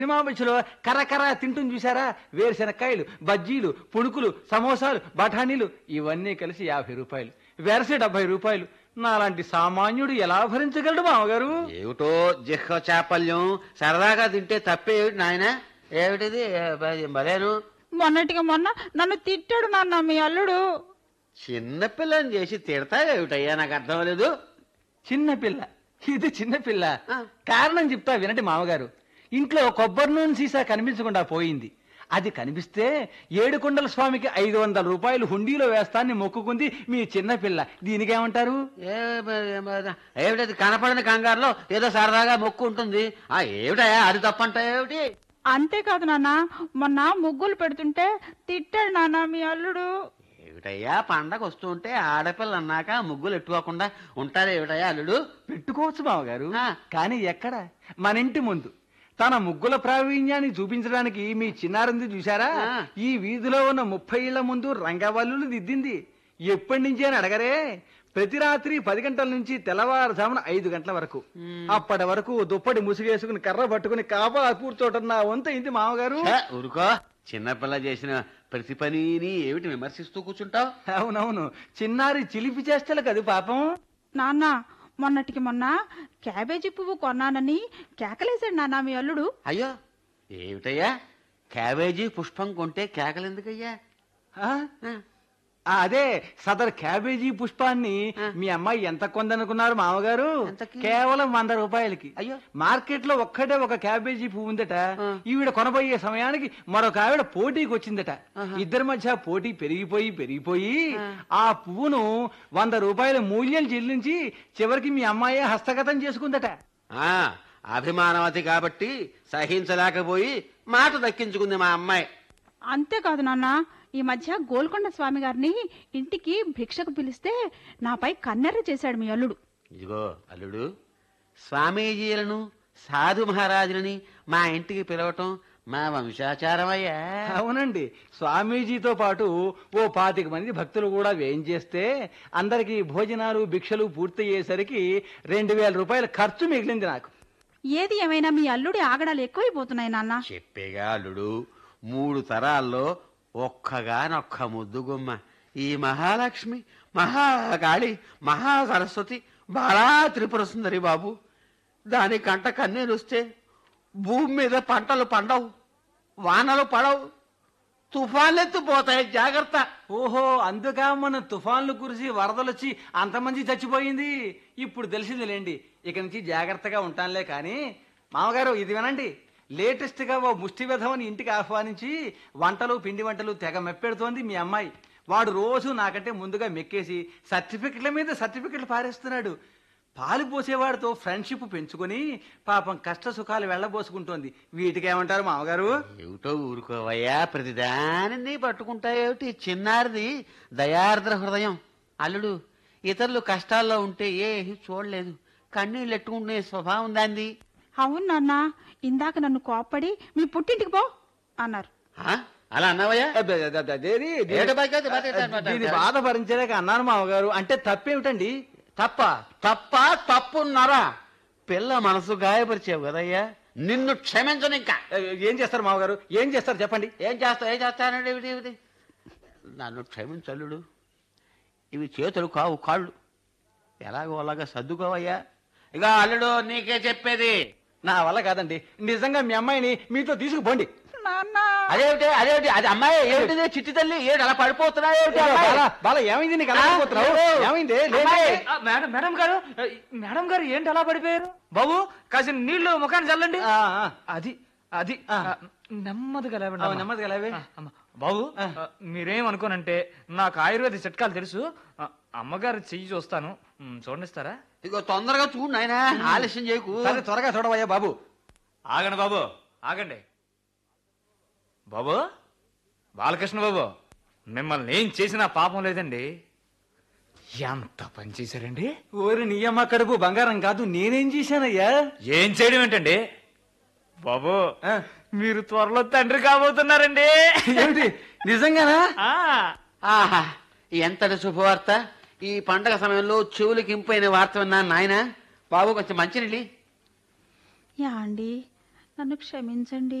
Cinema మధ్యలో కర్ర తింటుంది చూసారా వేరుశెనక్కాయలు బజ్జీలు పుణుకులు సమోసాలు బఠానీలు ఇవన్నీ కలిసి యాభై రూపాయలు వెరసే డెబ్బై రూపాయలు నాలాంటి సామాన్యుడు ఎలా భరించగలడు మామగారు ఏమిటో జిహ్వ చాపల్యం సరదాగా తింటే తప్పే ఏమిటి నాయన ఏమిటిది ఏ, బ- భలేను మొన్నటిగా మొన్న నన్ను తిట్టాడు నాన్న మీ అల్లుడు చిన్నపిల్లని చేసి తిడతావేమిటయ్యా నాకు అర్థం లేదు చిన్నపిల్ల ఇది చిన్నపిల్ల ఆ. కారణం చెప్తా వినండి మామగారు ఇంట్లో కొబ్బరి నూనె సీసా కనిపించకుండా పోయింది అది కనిపిస్తే ఏడుకొండల స్వామికి ఐదు వందల రూపాయలు హుండీలో వేస్తాన్ని మొక్కుకుంది మీ చిన్నపిల్ల దీనికేమంటారు ఏ, బ- బ- ఏమిటది కనపడని కంగారులో ఏదో సరదాగా మొక్కు ఉంటుంది ఆ ఏమిటయ్యా అది తప్పంటా ఏమిటి అంతేకాదు నాన్న మొన్న ముగ్గులు పెడుతుంటే తిట్టాడు నాన్న మీ అల్లుడు ఏమిటయ్యా పండగ వస్తుంటే ఆడపిల్ల అన్నాక ముగ్గులు ఎట్టుకోకుండా ఉంటారు ఏమిటయ్యా అల్లుడు పెట్టుకోవచ్చు మామగారు ఆ. కానీ ఎక్కడ మన ఇంటి ముందు తన ముగ్గుల ప్రావీణ్యాన్ని చూపించడానికి మీ చిన్నారంది చూశారా ఆ. ఈ వీధిలో ఉన్న ముప్పై ఇళ్ల ముందు రంగవల్లులు దిద్దింది ఎప్పటి నుంచి అని అడగరే ప్రతి రాత్రి పది గంటల నుంచి తెల్లవారుజామున ఐదు గంటల వరకు అప్పటి వరకు దుప్పటి ముసుగేసుకుని కర్ర పట్టుకుని కాపలా కూర్చోటం నా వంత ఇంటి మామగారు ఛే, ఊరుకో చిన్నపిల్ల చేసిన ప్రతి పనిని ఏమిటి విమర్శిస్తూ కూర్చుంటావు అవునవును చిన్నారి చిలిపి చేస్తలే కదా పాపం నాన్న మొన్నటికి మొన్న క్యాబేజీ పువ్వు కొన్నానని కేకలేశాడు నాన్న మీ అల్లుడు అయ్యో ఏమిటయ్యా క్యాబేజీ పుష్పం కొంటే కేకలెందుకయ్యా ఆ? ఆ, ఆ, అదే సదరు క్యాబేజీ పుష్పాన్ని మీ అమ్మాయి ఎంత కొందనుకున్నారు మామగారు ఎంతకి? కేవలం వంద రూపాయలకి అయ్యో. మార్కెట్ లో ఒక్కటే ఒక క్యాబేజీ పువ్వు ఉందట ఆ. ఈవిడ కొనబోయే సమయానికి మరొక ఆవిడ పోటీకి వచ్చిందట ఇద్దరి మధ్య పోటీ పెరిగిపోయి పెరిగిపోయి ఆ పువ్వును వంద రూపాయల మూల్యం చెల్లించి చివరికి మీ అమ్మాయే హస్తగతం చేసుకుందట ఆ, అభిమానవతి కాబట్టి సహించలేకపోయి మాట దక్కించుకుంది మా అమ్మాయి అంతేకాదు నాన్న ఈ మధ్య గోల్కొండ స్వామి గారిని ఇంటికి భిక్షకు పిలిస్తే నాపై కన్నెర్ర చేశాడు మీ అల్లుడు ఇదిగో అల్లుడు స్వామీజీలను సాధు మహారాజులని మా ఇంటికి పిలవటం మా వంశాచారమయ్యా అవునండి స్వామీజీతో పాటు ఓ పాతిక మంది భక్తులు కూడా వేయించేస్తే అందరికి భోజనాలు భిక్షలు పూర్తయ్యేసరికి రెండు వేల రూపాయల ఖర్చు మిగిలింది నాకు ఏది ఏమైనా మీ అల్లుడి ఆగడాలు ఎక్కువైపోతున్నాయి నాన్న చెప్పేగా అల్లుడు మూడు తరాల్లో ఒక్కగానొక్క ముద్దుగుమ్మ ఈ మహాలక్ష్మి మహాకాళి మహాసరస్వతి బాలా త్రిపుర సుందరి బాబు దాని కంట కన్నీరుస్తే భూమి మీద పంటలు పండవు వానలు పడవు తుఫాన్లెత్తిపోతాయి జాగ్రత్త ఓహో అందుకా మన తుఫాన్లు కురిసి వరదలొచ్చి అంతమంది చచ్చిపోయింది ఇప్పుడు తెలిసిందిలేండి ఇక నుంచి జాగ్రత్తగా ఉంటానులే కానీ మామగారు ఇది వినండి లేటెస్ట్ గా ఓ ముష్టి విధవని ఇంటికి ఆహ్వానించి వంటలు పిండి వంటలు తెగ మెప్పెడుతోంది మీ అమ్మాయి వాడు రోజు నాకంటే ముందుగా మెక్కేసి సర్టిఫికెట్ల మీద సర్టిఫికెట్లు పారేస్తున్నాడు పాలు పోసేవాడితో ఫ్రెండ్షిప్ పెంచుకొని పాపం కష్ట సుఖాలు వెళ్ళబోసుకుంటోంది వీటికి ఏమంటారు మామగారు ఏమిటో ఊరుకోవయ్యా ప్రతిదానిని పట్టుకుంటాయేమిటి చిన్నారిది దయార్ద్ర హృదయం అల్లుడు ఇతరులు కష్టాల్లో ఉంటే ఏ చూడలేదు కన్నీళ్ళు ఎట్టుకునే స్వభావం దాంది అవును నాన్న ఇందాక నన్ను కోప్పడి మీ పుట్టింటికి పో అన్నారు ఆ? అలా అన్నావయ్యా అబ్బే, అబ్బే, అబ్బే, అదేది, దీని- ఏడు బాగా అది బాగా ఇది అన్నమాట. దీని బాధ భరించలేక అన్నాను మామగారు అంటే తప్పేమిటండి తప్ప తప్ప తప్పున్నారా పిల్ల మనసు గాయపరిచావు కదయ్యా నిన్ను క్షమించను ఇంకా ఏం చేస్తారు మామగారు ఏం చేస్తారు చెప్పండి ఏం చేస్తావు ఏం చేస్తానండి ఇవి ఇవి నన్ను క్షమించల్లుడు ఇవి చేతులు కావు కాళ్ళు ఎలాగో అలాగా సర్దుకోవయ్యా ఇక అల్లుడు నీకే చెప్పేది నా వల్ల కాదండి నిజంగా మీ అమ్మాయిని మీతో తీసుకుపోండి నాన్న అదేమిటి అదేమిటి అది అమ్మాయి ఏమిటిది చిట్టి తల్లి ఏమిటి అలా పడిపోతున్నావు ఏమిటి అమ్మాయి? బాలా బాలా ఏమైంది నీకు అలా అయిపోతున్నావు? ఆ, ఏమైంది అమ్మాయి. లేదే. ఆ, మేడం మేడం గారు ఆ, మేడం గారు ఏంటి అలా పడిపోయారు బాబు కాసిన నీళ్లు ముఖాన్ని చల్లండి ఆ, ఆ. అది అది ఆ. ఆ, నెమ్మదిగా లేవండి ఆ, అమ్మా. నెమ్మదిగా లేవే. ఆ, అమ్మ. బాబు ఆ. ఆ, మీరేం అనుకోనంటే నాకు ఆయుర్వేద చిట్కాలు తెలుసు ఆ, అమ్మగారు చెయ్యి చూస్తాను మ్, చూడనిస్తారా ఇగో తొందరగా చూడు నాయన ఆలస్యం చేయకు సరే త్వరగా చూడవయ్యా బాబు ఆగండి బాబు ఆగండి బాబు బాలకృష్ణ బాబు మిమ్మల్ని ఏం చేసినా పాపం లేదండి ఎంత పని చేశారండి ఓరి నీయమ్మ కడుపు బంగారం కాదు నేనేం చేశానయ్యా ఏం చేయడం ఏంటండి బాబు ఆ, మీరు త్వరలో తండ్రి కాబోతున్నారండి ఏమిటి నిజంగానా ఆ ఆహా ఎంతటి శుభవార్త ఈ పండగ సమయంలో చెవులకి ఇంపైన వార్త విన్నాను నాయన బాబు కొంచెం మంచినీళ్ళు యా అండి నన్ను క్షమించండి